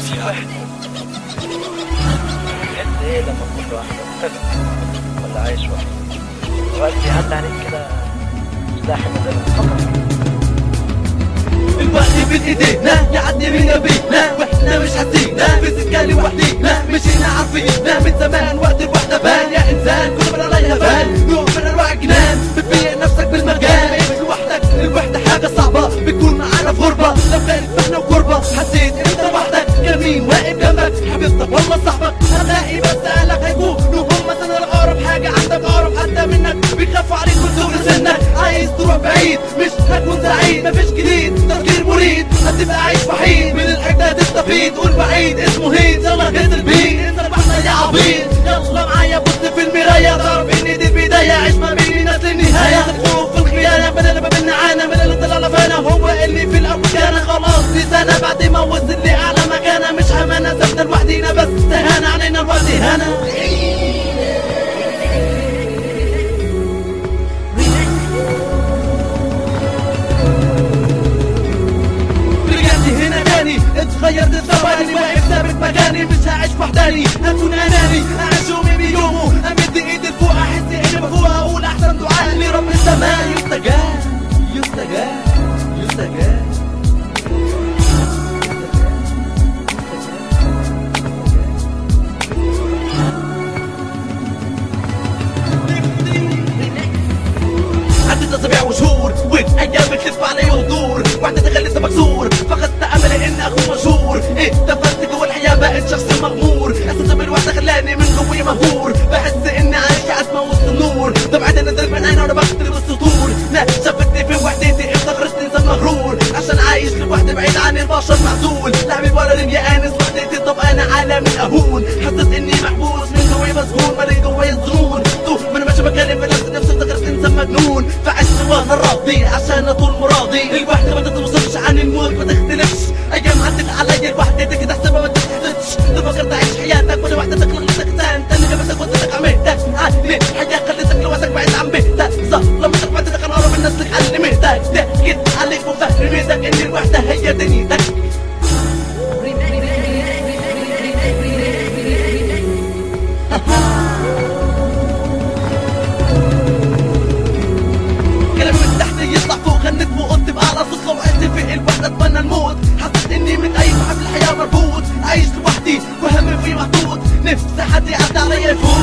وحدي تحس ايه لما تكون لوحدك ولا عايش وحدك دلوقتي بيعدي عليك كده سلاح الندم الوقت بين ايدينا يعدي بينا بينا واحنا مش حاسينا في سكه لوحدينا مشينا عارفينا من زمان وقت الوحده بان يا انسان كل من عليها بان نوع من انواع الجنان بتبين نفسك بالمجال مش لوحدك الوحده حاجه صعبه بتكون معانا في غربه لو كانت محنه وكربه حسيت انت لوحدك كان مين واقف جنبك حبيبتك والله صاحبك هتلاقي بس اهلك هيكونوا هم مثلا اقرب حاجه عندك اقرب حتى منك بيخافوا عليك من صغر سنك عايز تروح بعيد مش هتكون سعيد مفيش جديد تفكير مريد هتبقى عايش وحيد من الحكايه تستفيد قول بعيد اسمه هيد يلا نزل بيه انت لوحدك يا عبيد يلا معايا بص في المرايه تعرف ان دي البدايه عيش ما بين الناس للنهايه الخوف في الخيانه بدل ما بينا عانى من اللي طلعنا فانا هو اللي في الاول كان خلاص دي سنه بعد ما وصل لي اعلى مكانه مش همانه سابنا لوحدينا بس استهانه علينا الوقت هنا رجعت هنا تاني اتغيرت ثواني واقف ثابت مكاني مش هعيش وحداني هكون اناني اعيش يومي بيومه امد ايدي لفوق احس اني بفوق اقول احسن دعاء لرب السماء يستجاب يستجاب يستجاب عدت اسابيع وشهور وايام بتلف علي وتدور وحدة خليت مكسور فقدت املي ان اكون مشهور ايه دفنت جوه الحياه بقيت شخص مغمور احساس بالوحده خلاني من جوي مهور بحس اني عايش ازمه وسط النور دمعت نزلت من عيني وانا بخترب السطور لا شافتني في وحدتي افتكرت انسان مغرور عشان عايش لوحدي بعيد عن البشر معزول لا حبيب ولا رمي انس وحدتي طب انا عالمي اهون حسيت اني محبوس من جوي مسجون مالي جوايا الظنون توه من ماشي مكاني في نفس نفسي افتكرت انسان مجنون فعشت وانا راضي عشان اطول مرادي الوحده ما تتوصفش عن الموت ما تختلفش ايام عدت عليا لوحدتي كده احسبها ما تتحسدش تفكر تعيش حياتك وانا وحدتك لغتك تاني تاني جابتك ودتك عميتك عقلي الحياه خلتك لوحدك بعيد عن بيتك ظلمتك بعدتك انا اقرب الناس لك علمتك ضحكت عليك وفهمتك ان الوحده هي دنيتك كلامي من تحت يطلع فوق غنيت وقلت بأعلى صوت لو عشت في الوحدة اتمنى الموت حسيت اني متأيد وحب الحياة مربوط عايش لوحدي وهمي فيه محطوط نفسي حد يعدي عليا يفوت